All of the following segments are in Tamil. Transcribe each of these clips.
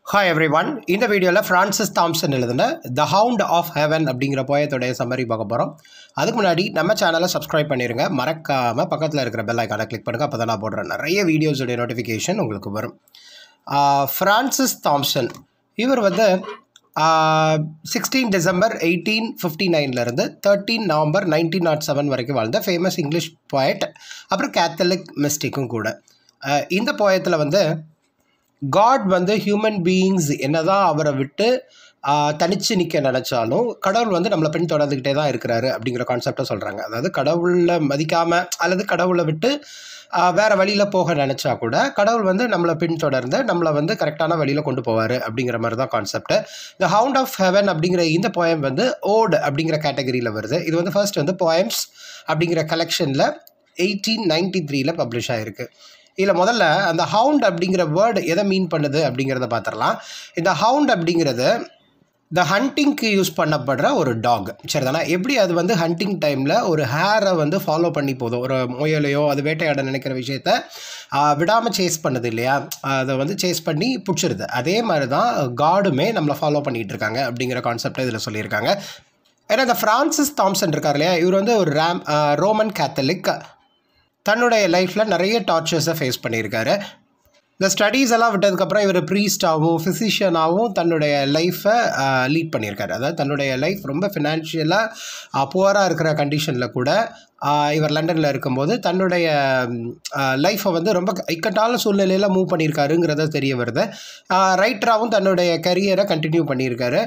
ஹாய் எவ்ரி ஒன் இந்த வீடியோவில் ஃப்ரான்சிஸ் தாம்சன் எழுதின த ஹவுண்ட் ஆஃப் ஹெவன் அப்படிங்கிற போயத்துடைய சம்மரி பார்க்க போகிறோம் அதுக்கு முன்னாடி நம்ம சேனலை சப்ஸ்கிரைப் பண்ணிடுங்க மறக்காமல் பக்கத்தில் இருக்கிற பெல் ஐக்கானை கிளிக் பண்ணுங்கள் அப்போ தான் நான் போடுற நிறைய வீடியோஸுடைய நோட்டிஃபிகேஷன் உங்களுக்கு வரும் ஃப்ரான்சிஸ் தாம்சன் இவர் வந்து சிக்ஸ்டீன் டிசம்பர் எயிட்டீன் ஃபிஃப்டி நைன்லேருந்து thirteen November nineteen nought seven வரைக்கும் வாழ்ந்த ஃபேமஸ் இங்கிலீஷ் போயட் அப்புறம் கேத்தலிக் மிஸ்டிக்கும் கூட ஆஹ் இந்த போயத்தில் வந்து காட் வந்து ஹியூமன் பீயிங்ஸ் என்னதான் அவரை விட்டு ஆஹ், தனிச்சு நிற்க நினச்சாலும் கடவுள் வந்து நம்மளை பின் தொடர்ந்துக்கிட்டே தான் இருக்கிறாரு அப்படிங்கிற கான்செப்டை சொல்கிறாங்க அதாவது கடவுளை மதிக்காமல் அல்லது கடவுளை விட்டு ஆஹ், வேற வழியில் போக நினச்சா கூட கடவுள் வந்து நம்மளை பின்தொடர்ந்து நம்மளை வந்து கரெக்டான வழியில் கொண்டு போவார் அப்படிங்கிற மாதிரி தான் concept the Hound of Heaven அப்படிங்கிற இந்த போயம் வந்து ஓட் அப்படிங்கிற கேட்டகரியில் வருது இது வந்து ஃபர்ஸ்ட் வந்து போயம்ஸ் அப்படிங்கிற கலெக்ஷனில் எயிட்டீன் நைன்டி த்ரீல பப்ளிஷ் ஆகிருக்கு இதில் முதல்ல அந்த ஹவுண்ட் அப்படிங்கிற வேர்டு எதை மீன் பண்ணுது அப்படிங்கிறத பார்த்துடலாம் இந்த ஹவுண்ட் அப்படிங்கிறது இந்த ஹண்டிங்க்கு யூஸ் பண்ணப்படுற ஒரு டாக் சரிதானா எப்படி அது வந்து ஹண்டிங் டைமில் ஒரு ஹேரை வந்து ஃபாலோ பண்ணி போதும் ஒரு முயலையோ அது வேட்டையாட நினைக்கிற விஷயத்த விடாமல் சேஸ் பண்ணுது இல்லையா அதை வந்து சேஸ் பண்ணி பிடிச்சிருது அதே மாதிரி தான் காடுமே நம்மளை ஃபாலோ பண்ணிகிட்டு இருக்காங்க அப்படிங்கிற கான்செப்டை இதில் சொல்லியிருக்காங்க ஏன்னா இந்த ஃப்ரான்சிஸ் தாம்சன் இருக்கார் இல்லையா இவர் வந்து ஒரு ரேம் ரோமன் கேத்தலிக் தன்னுடைய லைஃப்பில் நிறைய டார்ச்சர்ஸை ஃபேஸ் பண்ணியிருக்காரு இந்த ஸ்டடீஸ் எல்லாம் விட்டதுக்கப்புறம் இவர் ப்ரீஸ்டாகவும் ஃபிசிஷியனாகவும் தன்னுடைய லைஃப்பை லீட் பண்ணியிருக்காரு அதாவது தன்னுடைய லைஃப் ரொம்ப ஃபினான்ஷியலாக புவராக இருக்கிற கண்டிஷனில் கூட ஆஹ் இவர் லண்டனில் இருக்கும்போது தன்னுடைய லைஃப்பை வந்து ரொம்ப இக்கட்டான சூழ்நிலையில் மூவ் பண்ணியிருக்காருங்கிறத தெரிய வருது ரைட்டராகவும் தன்னுடைய கரியரை கண்டினியூ பண்ணியிருக்காரு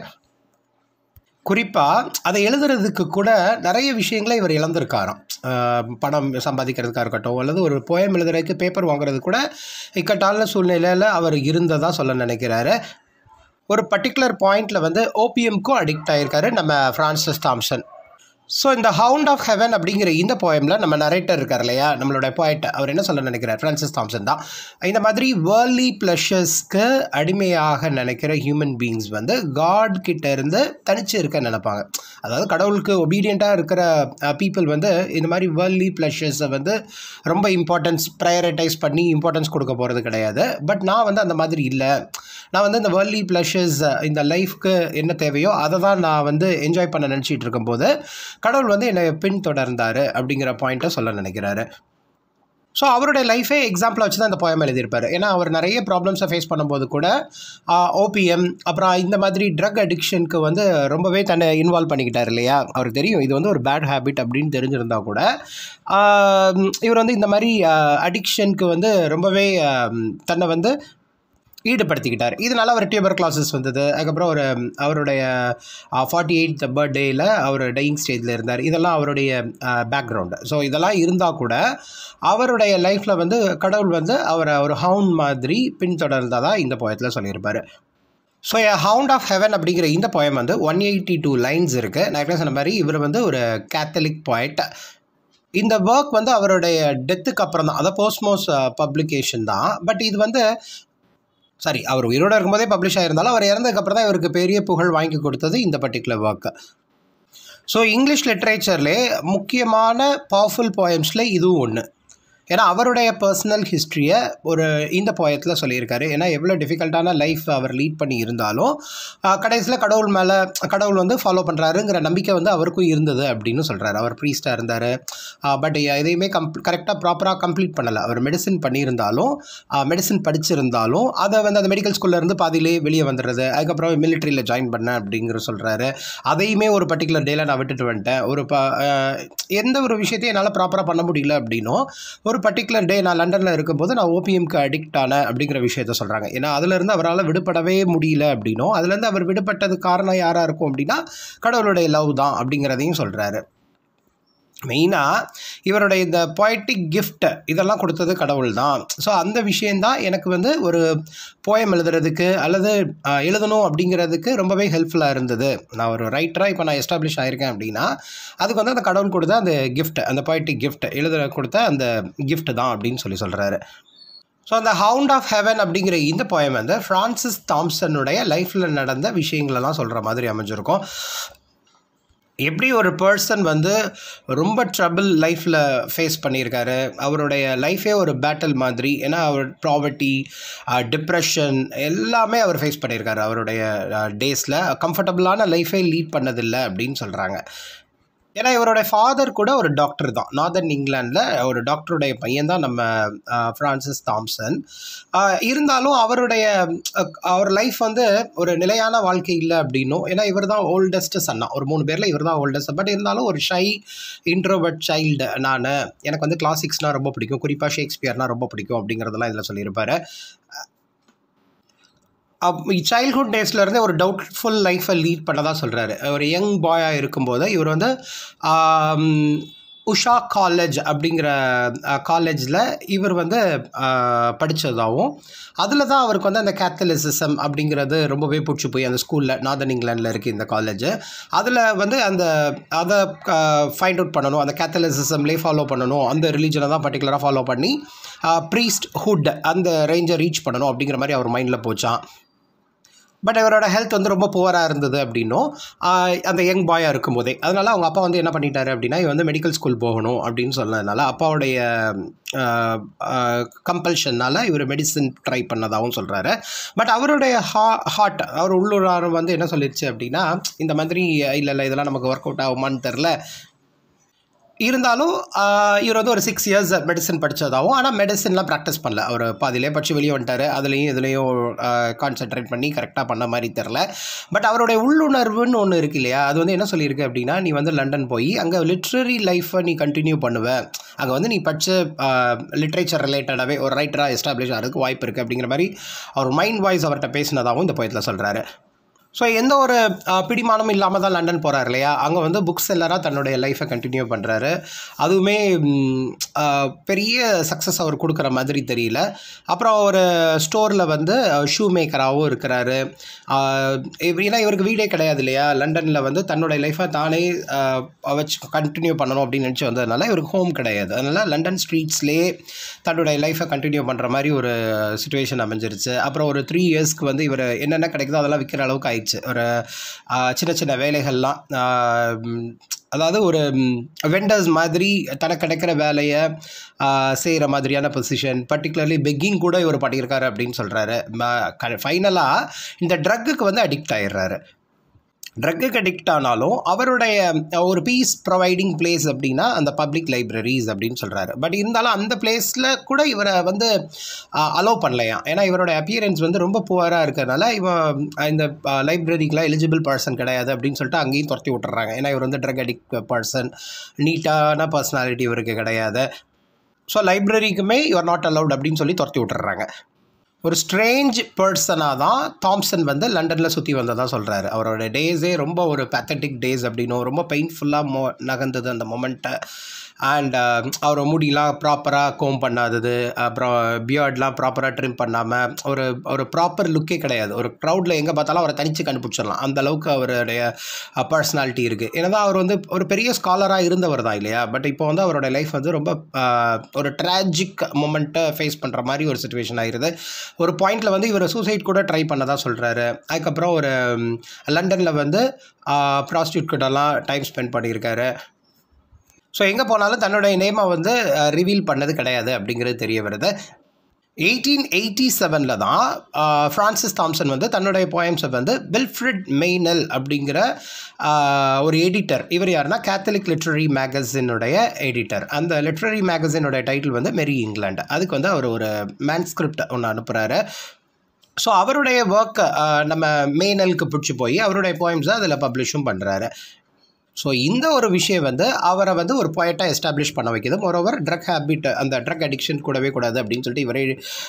குறிப்பாக அதை எழுதுறதுக்கு கூட நிறைய விஷயங்களை இவர் இழந்திருக்காராம் ஆஹ் பணம் சம்பாதிக்கிறதுக்காக இருக்கட்டும் அல்லது ஒரு போயம் எழுதுறதுக்கு பேப்பர் வாங்குறது கூட இக்கட்டான சூழ்நிலையில் அவர் இருந்ததாக சொல்ல நினைக்கிறாரு ஒரு பர்டிகுலர் பாயிண்டில் வந்து ஓபிஎம்க்கும் அடிக்ட் ஆகியிருக்காரு நம்ம ஃப்ரான்சிஸ் தாம்சன் ஸோ இந்த ஹவுண்ட் ஆஃப் ஹெவன் அப்படிங்கிற இந்த போயமில் நம்ம நரேட்டர் இருக்கார் இல்லையா நம்மளோட போய்ட் அவர் என்ன சொல்ல நினைக்கிறார் ஃப்ரான்சிஸ் தாம்சன் தான் இந்த மாதிரி வேர்லி ப்ளஷர்ஸ்க்கு அடிமையாக நினைக்கிற ஹியூமன் பீயிங்ஸ் வந்து காட் கிட்ட இருந்து தனிச்சு இருக்க நினைப்பாங்க அதாவது கடவுளுக்கு ஒபீடியண்ட்டாக இருக்கிற பீப்புள் வந்து இந்த மாதிரி வேர்லி ப்ளஷர்ஸை வந்து ரொம்ப இம்பார்ட்டன்ஸ் ப்ரையரைட்டைஸ் பண்ணி இம்பார்ட்டன்ஸ் கொடுக்க போகிறது கிடையாது பட் நான் வந்து அந்த மாதிரி இல்லை நான் வந்து இந்த வேர்லி ப்ளஷர்ஸ் இந்த லைஃப்க்கு என்ன தேவையோ அதை தான் நான் வந்து என்ஜாய் பண்ண நினச்சிட்டு இருக்கும்போது கடவுள் வந்து என்னை பின்தொடர்ந்தார் அப்படிங்கிற பாயிண்ட்டை சொல்ல நினைக்கிறாரு ஸோ அவருடைய லைஃபே எக்ஸாம்பிளாக வச்சு தான் இந்த போயம் எழுதியிருப்பார் ஏன்னா அவர் நிறைய ப்ராப்ளம்ஸை ஃபேஸ் பண்ணும்போது கூட ஓபிஎம் அப்புறம் இந்த மாதிரி ட்ரக் அடிக்ஷனுக்கு வந்து ரொம்பவே தன்னை இன்வால்வ் பண்ணிக்கிட்டார் இல்லையா அவருக்கு தெரியும் இது வந்து ஒரு பேட் ஹேபிட் அப்படின்னு தெரிஞ்சிருந்தா கூட ஆஹ் இவர் வந்து இந்த மாதிரி அடிக்ஷனுக்கு வந்து ரொம்பவே ஆஹ் தன்னை வந்து ஈடுபடுத்திக்கிட்டார் இதனால அவர் டியூபர் கிளாஸஸ் வந்தது அதுக்கப்புறம் ஒரு அவருடைய ஃபார்ட்டி எயித் பர்த்டேயில் அவர் டையிங் ஸ்டேஜில் இருந்தார் இதெல்லாம் அவருடைய பேக்ரவுண்டு ஸோ இதெல்லாம் இருந்தால் கூட அவருடைய லைஃப்பில் வந்து கடவுள் வந்து அவரை ஒரு ஹவுண்ட் மாதிரி பின்தொடர்ந்ததாக இந்த போயத்தில் சொல்லியிருப்பார் ஸோ ஹவுண்ட் ஆஃப் ஹெவன் அப்படிங்கிற இந்த போயம் வந்து ஒன் எயிட்டி டூ லைன்ஸ் இருக்குது நான் ஏற்கனவே சொன்ன மாதிரி இவர் வந்து ஒரு கேத்தலிக் போய்ட் இந்த ஒர்க் வந்து அவருடைய டெத்துக்கு அப்புறம் தான் அதை போஸ்ட்மோஸ் பப்ளிகேஷன் தான் பட் இது வந்து சாரி அவர் உயிரோடு இருக்கும்போதே பப்ளிஷ் ஆகிருந்தாலும் அவர் இறந்ததுக்கப்புறம் தான் இவருக்கு பெரிய புகழ் வாங்கி கொடுத்தது இந்த பர்டிகுலர் ஒர்க்கு ஸோ இங்கிலீஷ் லிட்ரேச்சர்லேயே முக்கியமான பவர்ஃபுல் போயம்ஸில் இதுவும் ஒன்று ஏன்னா அவருடைய பர்சனல் ஹிஸ்ட்ரியை ஒரு இந்த போயத்தில் சொல்லியிருக்காரு ஏன்னா எவ்வளோ டிஃபிகல்ட்டான லைஃப் அவர் லீட் பண்ணி இருந்தாலும் கடைசியில் கடவுள் மேலே கடவுள் வந்து ஃபாலோ பண்ணுறாருங்கிற நம்பிக்கை வந்து அவருக்கும் இருந்தது அப்படின்னு சொல்கிறாரு அவர் ப்ரீஸ்டாக இருந்தார் பட் எதையுமே கம் கரெக்டாக ப்ராப்பராக கம்ப்ளீட் பண்ணலை அவர் மெடிசின் பண்ணியிருந்தாலும் மெடிசின் படிச்சிருந்தாலும் அதை வந்து அந்த மெடிக்கல் ஸ்கூல்லேருந்து பாதியிலே வெளியே வந்துடுறது அதுக்கப்புறம் மிலிட்ரியில் ஜாயின் பண்ணேன் அப்படிங்கிற சொல்கிறாரு அதையுமே ஒரு பர்டிகுலர் டேயில் நான் விட்டுட்டு வந்துட்டேன் ஒரு ப எந்த ஒரு விஷயத்தையும் என்னால் ப்ராப்பராக பண்ண முடியல அப்படின்னும் ஒரு பர்டிகுலர் டே நான் லண்டனில் இருக்கும்போது நான் ஓபிஎம்க்கு அடிக்ட் ஆனேன் அப்படிங்கிற விஷயத்த சொல்கிறாங்க ஏன்னா அதுலேருந்து அவரால் விடுபடவே முடியல அப்படின்னும் அதுலேருந்து அவர் விடுபட்டதுக்கு காரணம் யாராக இருக்கும் அப்படின்னா கடவுளுடைய லவ் தான் அப்படிங்கிறதையும் சொல்கிறாரு மெயினாக இவருடைய இந்த பொயட்டிக் கிஃப்ட் இதெல்லாம் கொடுத்தது கடவுள் தான் ஸோ அந்த விஷயந்தான் எனக்கு வந்து ஒரு போயம் எழுதுறதுக்கு அல்லது எழுதணும் அப்படிங்கிறதுக்கு ரொம்பவே ஹெல்ப்ஃபுல்லாக இருந்தது நான் ஒரு ரைட்டராக இப்போ நான் எஸ்டாப்ளிஷ் ஆகிருக்கேன் அப்படின்னா அதுக்கு வந்து அந்த கடவுள் கொடுத்த அந்த கிஃப்ட் அந்த பொயட்டிக் கிஃப்ட் எழுத கொடுத்த அந்த கிஃப்ட் தான் அப்படின்னு சொல்லி சொல்கிறாரு ஸோ அந்த ஹவுண்ட் ஆஃப் ஹெவன் அப்படிங்கிற இந்த போயம் வந்து ஃப்ரான்சிஸ் தாம்சனுடைய லைஃப்பில் நடந்த விஷயங்களெல்லாம் சொல்கிற மாதிரி அமைஞ்சிருக்கும் எப்படி ஒரு பர்சன் வந்து ரொம்ப ட்ரபிள் லைஃப்பில் ஃபேஸ் பண்ணியிருக்காரு அவருடைய லைஃபே ஒரு பேட்டில் மாதிரி ஏன்னா அவர் ப்ராவர்ட்டி டிப்ரெஷன் எல்லாமே அவர் ஃபேஸ் பண்ணியிருக்காரு அவருடைய டேஸில் கம்ஃபர்டபுளான லைஃபே லீட் பண்ணதில்லை அப்படின்னு சொல்கிறாங்க ஏன்னா இவருடைய ஃபாதர் கூட ஒரு டாக்டர் தான் நார்தர்ன் இங்கிலாண்டில் ஒரு டாக்டருடைய பையன் தான் நம்ம ஃப்ரான்சிஸ் தாம்சன் இருந்தாலும் அவருடைய அவர் லைஃப் வந்து ஒரு நிலையான வாழ்க்கை இல்லை அப்படின்னும் ஏன்னா இவர் தான் ஓல்டஸ்ட் சன்னா ஒரு மூணு பேரில் இவர் தான் ஓல்டஸ்ட் பட் இருந்தாலும் ஒரு ஷை இன்ட்ரோவர்ட் சைல்டு நான் எனக்கு வந்து கிளாசிக்ஸ்னால் ரொம்ப பிடிக்கும் குறிப்பாக ஷேக்ஸ்பியர்னால் ரொம்ப பிடிக்கும் அப்படிங்கிறதெல்லாம் இதில் சொல்லியிருப்பாரு சைல்ட்ஹுட் டேஸ்லேருந்தே ஒரு டவுட்ஃபுல் லைஃப்பை லீட் பண்ணதாக சொல்கிறாரு ஒரு யங் பாயாக இருக்கும்போது இவர் வந்து உஷா காலேஜ் அப்படிங்கிற காலேஜில் இவர் வந்து படித்ததாகவும் அதில் தான் அவருக்கு வந்து அந்த கேத்தலிசிசம் அப்படிங்கிறது ரொம்பவே பிடிச்சி போய் அந்த ஸ்கூலில் நார்தன் இங்கிலாண்டில் இருக்குது இந்த காலேஜ் அதில் வந்து அந்த அதை ஃபைண்ட் அவுட் பண்ணணும் அந்த கேத்தலிசிசம்லேயே ஃபாலோ பண்ணணும் அந்த ரிலீஜனை தான் பர்டிகுலராக ஃபாலோ பண்ணி ப்ரீஸ்ட் ஹுட் அந்த ரேஞ்சை ரீச் பண்ணணும் அப்படிங்கிற மாதிரி அவர் மைண்டில் போச்சான் பட் இவரோட ஹெல்த் வந்து ரொம்ப புவராக இருந்தது அப்படின்னும் அந்த யங் பாயாக இருக்கும்போதே அதனால் அவங்க அப்பா வந்து என்ன பண்ணிட்டாரு அப்படின்னா இவன் வந்து மெடிக்கல் ஸ்கூல் போகணும் அப்படின்னு சொன்னதுனால அப்பாவுடைய கம்பல்ஷன்னால் இவர் மெடிசன் ட்ரை பண்ணதாகவும் சொல்கிறாரு பட் அவருடைய ஹா ஹார்ட் அவர் உள்ளூரார் வந்து என்ன சொல்லிடுச்சு அப்படின்னா இந்த மாதிரி இல்லை இல்லை இதெல்லாம் நமக்கு ஒர்க் அவுட் ஆகுமான்னு தெரில இருந்தாலும் இவர் வந்து ஒரு சிக்ஸ் இயர்ஸ் மெடிசன் படித்ததாகவும் ஆனால் மெடிசன்லாம் ப்ராக்டிஸ் பண்ணல அவர் பாதியிலே படித்து வெளியே வந்துட்டார் அதுலேயும் இதுலேயும் கான்சென்ட்ரேட் பண்ணி கரெக்டாக பண்ண மாதிரி தெரில பட் அவருடைய உள்ளுணர்வுன்னு ஒன்று இருக்கு இல்லையா அது வந்து என்ன சொல்லியிருக்கு அப்படின்னா நீ வந்து லண்டன் போய் அங்கே லிட்ரரி லைஃப்பை நீ கண்டினியூ பண்ணுவ அங்கே வந்து நீ படித்த லிட்ரேச்சர் ரிலேட்டடாகவே ஒரு ரைட்டராக எஸ்டாப்ளிஷ் ஆகிறதுக்கு வாய்ப்பு இருக்குது அப்படிங்கிற மாதிரி அவர் மைண்ட் வாய்ஸ் அவர்கிட்ட பேசினதாகவும் இந்த போயத்தில் சொல்கிறாரு ஸோ எந்த ஒரு பிடிமானமும் இல்லாமல் தான் லண்டன் போகிறார் இல்லையா அங்கே வந்து புக்ஸ் எல்லாராக தன்னுடைய லைஃப்பை கண்டினியூ பண்ணுறாரு அதுவுமே பெரிய சக்ஸஸ் அவர் கொடுக்குற மாதிரி தெரியல அப்புறம் ஒரு ஸ்டோரில் வந்து ஷூ மேக்கராகவும் இருக்கிறாரு ஏன்னா இவருக்கு வீடே கிடையாது இல்லையா லண்டனில் வந்து தன்னுடைய லைஃப்பை தானே வச்சு கண்டினியூ பண்ணணும் அப்படின்னு நினச்சி வந்ததுனால இவருக்கு ஹோம் கிடையாது அதனால் லண்டன் ஸ்ட்ரீட்ஸ்லேயே தன்னுடைய லைஃப்பை கண்டினியூ பண்ணுற மாதிரி ஒரு சுச்சுவேஷன் அமைஞ்சிருச்சு அப்புறம் ஒரு த்ரீ இயர்ஸ்க்கு வந்து இவர் என்னென்ன கிடைக்குதோ அதெல்லாம் விற்கிற அளவுக்கு ஆயிடுச்சு ஒரு சின்ன சின்ன வேலைகள்லாம் அதாவது ஒரு வெண்டர்ஸ் மாதிரி தனக்கு கிடைக்கிற வேலையை செய்கிற மாதிரியான பொசிஷன் பர்டிகுலர்லி பெக்கிங் கூட இவர் பண்ணியிருக்காரு அப்படின்னு சொல்கிறாரு ஃபைனலாக இந்த ட்ரக்குக்கு வந்து அடிக்ட் ஆயிடுறாரு ட்ரக்குக்கு அடிக்ட் ஆனாலும் அவருடைய ஒரு பீஸ் ப்ரொவைடிங் பிளேஸ் அப்படின்னா அந்த பப்ளிக் லைப்ரரிஸ் அப்படின்னு சொல்கிறாரு பட் இருந்தாலும் அந்த பிளேஸில் கூட இவரை வந்து அலோவ் பண்ணலையாம் ஏன்னா இவரோட அப்பியரன்ஸ் வந்து ரொம்ப புவராக இருக்கிறதுனால இவன் இந்த லைப்ரரிக்கெலாம் எலிஜிபிள் பர்சன் கிடையாது அப்படின்னு சொல்லிட்டு அங்கேயும் துரத்தி விட்டுறாங்க ஏன்னா இவர் வந்து ட்ரக் அடிக்ட் பர்சன் நீட்டான பர்சனாலிட்டி இவருக்கு கிடையாது ஸோ லைப்ரரிக்குமே யுவர் நாட் அலவுட் அப்படின்னு சொல்லி துரத்தி விட்டுறாங்க ஒரு ஸ்ட்ரேஞ்ச் பர்சனாக தான் தாம்சன் வந்து லண்டனில் சுற்றி வந்ததாக சொல்கிறாரு அவரோட டேஸே ரொம்ப ஒரு பேத்தட்டிக் டேஸ் அப்படின்னும் ரொம்ப பெயின்ஃபுல்லாக மோ நகர்ந்தது அந்த மொமெண்ட்டை அண்ட் அவர் முடியெலாம் ப்ராப்பராக கோம் பண்ணாதது அப்புறம் பியர்ட்லாம் ப்ராப்பராக ட்ரிம் பண்ணாமல் ஒரு ஒரு ப்ராப்பர் லுக்கே கிடையாது ஒரு க்ரௌடில் எங்கே பார்த்தாலும் அவரை தனித்து கண்டுபிடிச்சிடலாம் அந்த அளவுக்கு அவருடைய பர்சனாலிட்டி இருக்குது ஏன்னா அவர் வந்து ஒரு பெரிய ஸ்காலராக இருந்தவர் தான் இல்லையா பட் இப்போ வந்து அவரோட லைஃப் வந்து ரொம்ப ஒரு ட்ராஜிக் மூமெண்ட்டை ஃபேஸ் பண்ணுற மாதிரி ஒரு சுச்சுவேஷன் ஆகிருது ஒரு பாயிண்டில் வந்து இவர் சூசைட் கூட ட்ரை பண்ணதா சொல்கிறாரு அதுக்கப்புறம் ஒரு லண்டனில் வந்து ப்ராஸ்டியூட் கிட்டலாம் டைம் ஸ்பெண்ட் பண்ணியிருக்காரு ஸோ எங்கே போனாலும் தன்னுடைய நேமை வந்து ரிவீல் பண்ணது கிடையாது அப்படிங்கிறது தெரிய வருது எயிட்டீன் எயிட்டி செவனில் தான் ஃப்ரான்சிஸ் தாம்சன் வந்து தன்னுடைய போயம்ஸை வந்து வில்ஃப்ரிட் மெய்னல் அப்படிங்கிற ஒரு எடிட்டர் இவர் யாருன்னா கேத்தலிக் லிட்ரரி மேகசினுடைய எடிட்டர் அந்த லிட்ரரி மேகசினுடைய டைட்டில் வந்து மெரி இங்கிலாண்டு அதுக்கு வந்து அவர் ஒரு மேன்ஸ்கிரிப்ட் ஒன்று அனுப்புகிறாரு ஸோ அவருடைய ஒர்க்கை நம்ம மெய்னலுக்கு பிடிச்சி போய் அவருடைய போயம்ஸை அதில் பப்ளிஷும் பண்ணுறாரு ஸோ இந்த ஒரு விஷயம் வந்து அவரை வந்து ஒரு பொயட்டாக எஸ்டாப்ளிஷ் பண்ண வைக்கிது மோரோவர் ட்ரக் ஹேபிட் அந்த ட்ரக் அடிக்ஷன் கூடவே கூடாது அப்படின்னு சொல்லிட்டு இவரே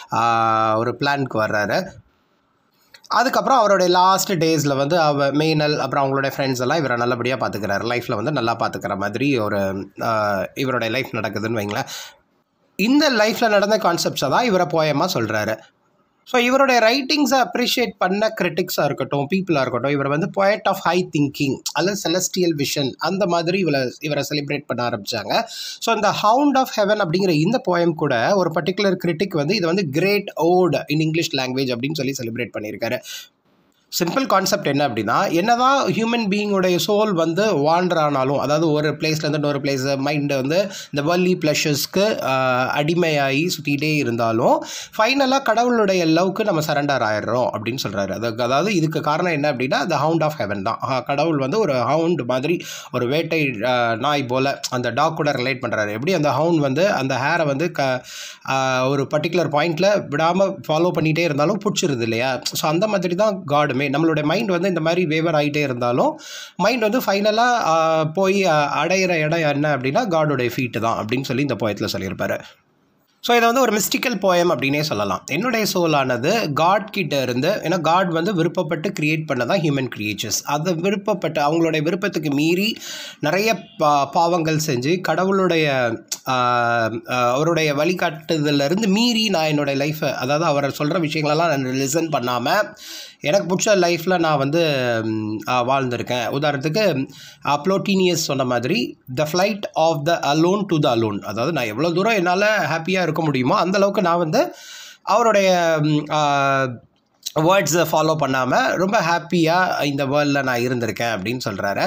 ஒரு பிளானுக்கு வர்றாரு அதுக்கப்புறம் அவருடைய லாஸ்ட் டேஸில் வந்து அவ மெயினல் அப்புறம் அவங்களுடைய ஃப்ரெண்ட்ஸ் எல்லாம் இவரை நல்லபடியாக பார்த்துக்கிறாரு லைஃப்பில் வந்து நல்லா பார்த்துக்கிற மாதிரி ஒரு இவருடைய லைஃப் நடக்குதுன்னு வைங்களேன் இந்த லைஃப்பில் நடந்த கான்செப்ட்ஸை தான் இவரை போயமாக சொல்கிறாரு ஸோ இவருடைய ரைட்டிங்ஸை அப்ரிஷியேட் பண்ண கிரிட்டிக்ஸாக இருக்கட்டும் பீப்புளாக இருக்கட்டும் இவர் வந்து poet ஆஃப் ஹை திங்கிங் அல்லது செலஸ்டியல் விஷன் அந்த மாதிரி இவரை இவரை செலிப்ரேட் பண்ண ஆரம்பித்தாங்க ஸோ இந்த ஹவுண்ட் ஆஃப் ஹெவன் அப்படிங்கிற இந்த போயம் கூட ஒரு பர்டிகுலர் கிரிட்டிக் வந்து இது வந்து great ode in English language அப்படின்னு சொல்லி செலிப்ரேட் பண்ணியிருக்காரு சிம்பிள் கான்செப்ட் என்ன அப்படின்னா என்னதான் ஹியூமன் பீயிங்குடைய சோல் வந்து வாண்டர் ஆனாலும் அதாவது ஒரு பிளேஸ்லேருந்து இன்னொரு பிளேஸ் மைண்டு வந்து இந்த வர்லி ப்ளஷர்ஸ்க்கு அடிமையாகி சுற்றிக்கிட்டே இருந்தாலும் ஃபைனலாக கடவுளுடைய லவ்க்கு நம்ம சரண்டர் ஆயிடுறோம் அப்படின்னு சொல்கிறாரு அது அதாவது இதுக்கு காரணம் என்ன அப்படின்னா த ஹவுண்ட் ஆஃப் ஹெவன் தான் ஆஹ் கடவுள் வந்து ஒரு ஹவுண்ட் மாதிரி ஒரு வேட்டை ஆஹ், நாய் போல் அந்த டாக் கூட ரிலேட் பண்ணுறாரு எப்படி அந்த ஹவுண்ட் வந்து அந்த ஹேரை வந்து க ஆஹ், ஒரு பர்டிகுலர் பாயிண்டில் விடாமல் ஃபாலோ பண்ணிகிட்டே இருந்தாலும் பிடிச்சிருது இல்லையா ஸோ அந்த மாதிரி தான் காடுமே நம்மளுடைய மைண்ட் வந்து இந்த மாதிரி வேவர் ஆகிட்டே இருந்தாலும் மைண்ட் வந்து ஃபைனலாக போய் ஆஹ், அடையிற இடம் என்ன அப்படின்னா காடோடைய ஃபீட்டு தான் அப்படின்னு சொல்லி இந்த போயத்தில் சொல்லியிருப்பாரு ஸோ இதை வந்து ஒரு மிஸ்டிக்கல் போயம் அப்படின்னே சொல்லலாம் என்னுடைய சோலானது காட் கிட்ட இருந்து ஏன்னா காட் வந்து விருப்பப்பட்டு கிரியேட் பண்ணதான் ஹியூமன் கிரியேச்சர்ஸ் அதை விருப்பப்பட்டு அவங்களுடைய விருப்பத்துக்கு மீறி நிறைய பா பாவங்கள் செஞ்சு கடவுளுடைய ஆஹ், ஆஹ், அவருடைய வழிகாட்டுதலேருந்து மீறி நான் என்னுடைய லைஃப்பை அதாவது அவர் சொல்கிற விஷயங்களெல்லாம் நான் லிசன் பண்ணாமல் எனக்கு பிடிச்ச லைஃப்பில் நான் வந்து ம், ஆஹ், வாழ்ந்திருக்கேன் உதாரணத்துக்கு அப்ளோட்டீனியஸ் சொன்ன மாதிரி the flight of the alone to the alone அதாவது நான் எவ்வளோ தூரம் என்னால் ஹாப்பியாக இருக்க முடியுமோ அந்த அளவுக்கு நான் வந்து அவருடைய வேர்ட்ஸை ஃபாலோ பண்ணாமல் ரொம்ப ஹாப்பியாக இந்த வேர்ல்டில் நான் இருந்திருக்கேன் அப்படின்னு சொல்கிறாரு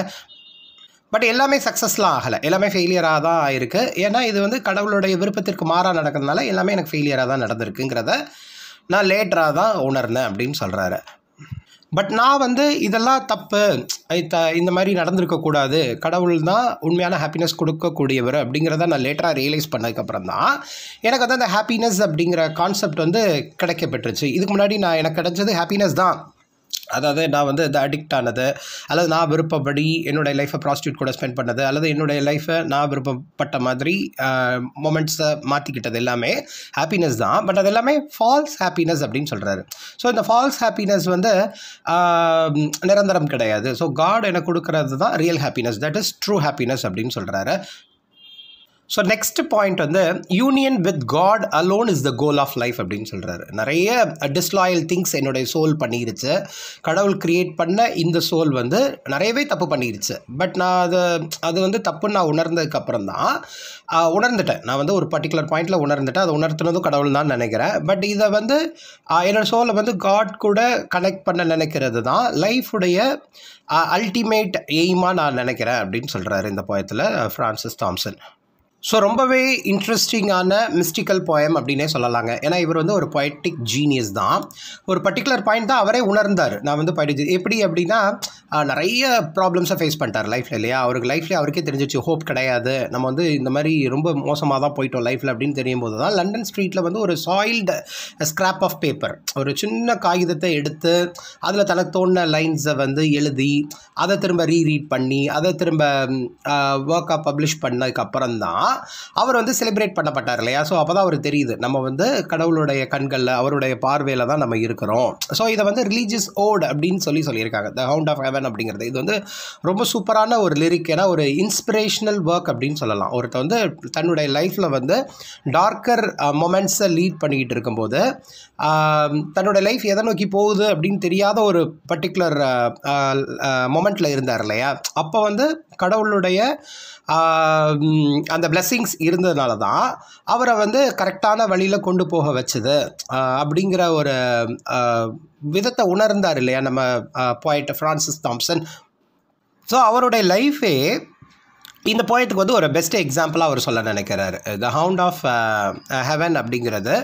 பட் எல்லாமே சக்ஸஸ்லாம் ஆகலை எல்லாமே ஃபெயிலியராக தான் ஆயிருக்கு ஏன்னா இது வந்து கடவுளுடைய விருப்பத்திற்கு மாறாக நடக்கிறதுனால எல்லாமே எனக்கு ஃபெயிலியராக தான் நடந்திருக்குங்கிறத நான் லேட்டராக தான் உணர்ந்தேன் அப்படின்னு சொல்கிறாரு பட் நான் வந்து இதெல்லாம் தப்பு ஐ- இந்த மாதிரி நடந்திருக்கக்கூடாது கடவுள் தான் உண்மையான ஹாப்பினஸ் கொடுக்கக்கூடியவர் அப்படிங்கிறத நான் லேட்டராக ரியலைஸ் பண்ணதுக்கப்புறம் தான் எனக்கு வந்து அந்த ஹாப்பினஸ் அப்படிங்கிற கான்செப்ட் வந்து கிடைக்கப்பட்டுருச்சு இதுக்கு முன்னாடி நான் எனக்கு கிடைச்சது ஹாப்பினஸ் தான் அதாவது நான் வந்து இந்த அடிக்ட் ஆனது அல்லது நான் விருப்பப்படி என்னுடைய லைஃப்பை ப்ராஸ்டியூட் கூட ஸ்பெண்ட் பண்ணது அல்லது என்னுடைய லைஃப்பை நான் விருப்பப்பட்ட மாதிரி மொமெண்ட்ஸை மாற்றிக்கிட்டது எல்லாமே ஹாப்பினஸ் தான் பட் அது எல்லாமே ஃபால்ஸ் ஹாப்பினஸ் அப்படின்னு சொல்கிறாரு ஸோ இந்த ஃபால்ஸ் ஹாப்பினஸ் வந்து ஆஹ், நிரந்தரம் கிடையாது ஸோ காட் எனக்கு கொடுக்கறது தான் real happiness that is true happiness அப்படின்னு சொல்கிறாரு ஸோ நெக்ஸ்ட் பாயிண்ட் வந்து union with God alone is the goal of life அப்படின்னு சொல்கிறாரு நிறைய டிஸ்லாயல் திங்ஸ் என்னுடைய சோல் பண்ணிருச்சு கடவுள் கிரியேட் பண்ண இந்த சோல் வந்து நிறையவே தப்பு பண்ணிருச்சு பட் நான் அதை அது வந்து தப்புன்னு நான் உணர்ந்ததுக்கப்புறம் தான் ஆஹ், உணர்ந்துட்டேன் நான் வந்து ஒரு பர்டிகுலர் பாயிண்டில் உணர்ந்துட்டேன் அதை உணர்த்துனதும் கடவுள் தான் நினைக்கிறேன் பட் இதை வந்து ஆஹ், என்னோட சோலை வந்து காட் கூட கனெக்ட் பண்ண நினைக்கிறது தான் லைஃபுடைய அல்டிமேட் எய்மாக நான் நினைக்கிறேன் அப்படின்னு சொல்கிறாரு இந்த போயத்தில் ஃப்ரான்சிஸ் தாம்சன் ஸோ ரொம்பவே இன்ட்ரெஸ்டிங்கான மிஸ்டிக்கல் போயம் அப்படின்னே சொல்லலாங்க ஏன்னா இவர் வந்து ஒரு பொயட்டிக் ஜீனியஸ் தான் ஒரு பர்டிகுலர் பாயிண்ட் தான் அவரே உணர்ந்தார் நான் வந்து poetic genius. எப்படி அப்படின்னா ஆஹ், நிறைய ப்ராப்ளம்ஸை ஃபேஸ் பண்ணிட்டார் லைஃப்பில் இல்லையா அவருக்கு லைஃப்லேயே அவருக்கே தெரிஞ்சிச்சு ஹோப் கிடையாது நம்ம வந்து இந்த மாதிரி ரொம்ப மோசமாக தான் போயிட்டோம் லைஃப்பில் அப்படின்னு தெரியும் போது தான் லண்டன் ஸ்ட்ரீட்டில் வந்து ஒரு சாயில்டு ஸ்கிராப் ஆஃப் பேப்பர் ஒரு சின்ன காகிதத்தை எடுத்து அதில் தனக்கு தோணின லைன்ஸை வந்து எழுதி அதை திரும்ப ரீரீட் பண்ணி அதை திரும்ப ஒர்க்காக பப்ளிஷ் பண்ணதுக்கு அப்புறம் தான் அவர் வந்து செலிப்ரேட் பண்ணப்பட்டார் இல்லையா ஸோ அப்போ தான் அவருக்கு தெரியுது நம்ம வந்து கடவுளுடைய கண்களில் அவருடைய பார்வையில் தான் நம்ம இருக்கிறோம் ஸோ இதை வந்து ரிலீஜியஸ் ஓட் அப்படின்னு சொல்லி சொல்லியிருக்காங்க த ஹவுண்ட் ஆஃப் ஹெவன் அப்படிங்கிறது இது வந்து ரொம்ப சூப்பரான ஒரு லிரிக் ஏன்னா ஒரு இன்ஸ்பிரேஷனல் ஒர்க் அப்படின்னு சொல்லலாம் ஒருத்தர் வந்து தன்னுடைய லைஃப்பில் வந்து டார்க்கர் மொமெண்ட்ஸை லீட் பண்ணிக்கிட்டு இருக்கும்போது ஆஹ், தன்னோட லைஃப் எதை நோக்கி போகுது அப்படின்னு தெரியாத ஒரு பர்டிகுலர் மொமெண்ட்டில் இருந்தார் இல்லையா அப்போ வந்து கடவுளுடைய ஆஹ், உம், அந்த blessings இருந்ததுனால தான் அவரை வந்து கரெக்டான வழியில் கொண்டு போக வச்சது ஆஹ், அப்படிங்கிற ஒரு ஆஹ், விதத்தை உணர்ந்தார் இல்லையா நம்ம போயிட் ஃப்ரான்சிஸ் தாம்சன் ஸோ அவருடைய லைஃபே இந்த போயத்துக்கு வந்து ஒரு பெஸ்ட் எக்ஸாம்பிளாக அவர் சொல்ல நினைக்கிறாரு த ஹவுண்ட் ஆஃப் ஹெவன் அப்படிங்கிறது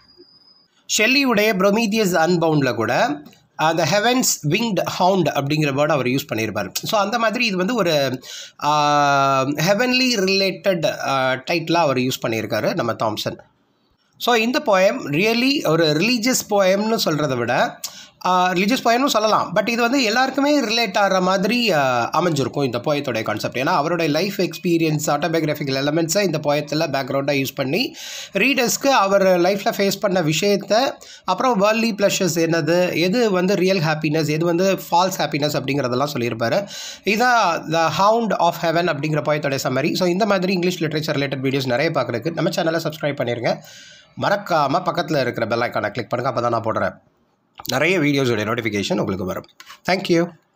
ஷெல்லியுடைய ப்ரொமீதியஸ் அன்பவுண்டில் கூட அந்த ஹெவன்ஸ் விங்ட் ஹவுண்ட் அப்படிங்கிற வேர்டு அவர் யூஸ் பண்ணியிருப்பார் ஸோ அந்த மாதிரி இது வந்து ஒரு ஹெவன்லி ரிலேட்டட் டைட்டிலாக அவர் யூஸ் பண்ணியிருக்காரு நம்ம தாம்சன் ஸோ இந்த போயம் ரியலி ஒரு ரிலீஜியஸ் போயம்னு சொல்கிறத விட ரிலீஜியஸ் போயம்னு சொல்லலாம் பட் இது வந்து எல்லாருக்குமே ரிலேட் ஆகிற மாதிரி ஆஹ், அமைஞ்சிருக்கும் இந்த போயத்தோடைய கான்செப்ட் ஏன்னா அவருடைய லைஃப் எக்ஸ்பீரியன்ஸ் ஆட்டோபயோகிராஃபிக்கல் எலமெண்ட்ஸை இந்த போயத்தில் பேக்ரவுண்டாக யூஸ் பண்ணி ரீடர்ஸ்க்கு அவர் லைஃப்பில் ஃபேஸ் பண்ண விஷயத்தை அப்புறம் வேர்லி ப்ளஷர்ஸ் என்னது எது வந்து ரியல் ஹாப்பினஸ் எது வந்து ஃபால்ஸ் ஹாப்பினஸ் அப்படிங்கிறதெல்லாம் சொல்லியிருப்பாரு இதான் த ஹவுண்ட் ஆஃப் ஹெவன் அப்படிங்கிற போயத்தோடைய சம்மரி ஸோ இந்த மாதிரி இங்கிலீஷ் லிட்ரேச்சர் ரிலேட்டட் வீடியோஸ் நிறைய பார்க்குறதுக்கு நம்ம சேனலை சப்ஸ்கிரைப் பண்ணிடுங்க மறக்காமல் பக்கத்தில் இருக்கிற பெல் ஐக்கானை கிளிக் பண்ணுங்கள் அப்போ தான் நான் போடுறேன் நிறைய வீடியோஸோடைய நோட்டிஃபிகேஷன் உங்களுக்கு வரும் தேங்க்யூ